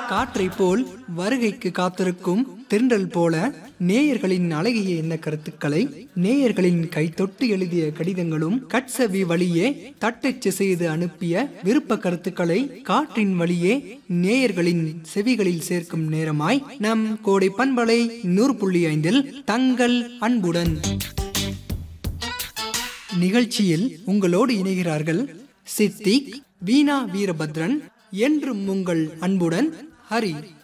காற்றை போல் வருகைக்கு காத்திருக்கும் தென்றல் போல நேயர்களின் அழகிய எண்ண கருத்துக்களை நேயர்களின் கைத்தொட்டு எழுதிய கடிதங்களும் கட்சவி வழியே தட்டச்சு செய்து அனுப்பிய விருப்ப கருத்துக்களை காற்றின் வழியே நேயர்களின் செவிகளில் சேர்க்கும் நேரமாய் நம் கோடை பண்பலை நூறு புள்ளி ஐந்தில் தங்கள் அன்புடன் நிகழ்ச்சியில் உங்களோடு இணைகிறார்கள் சித்திக் வீணா வீரபத்ரன் என்றும் உங்கள் அன்புடன் ஹரி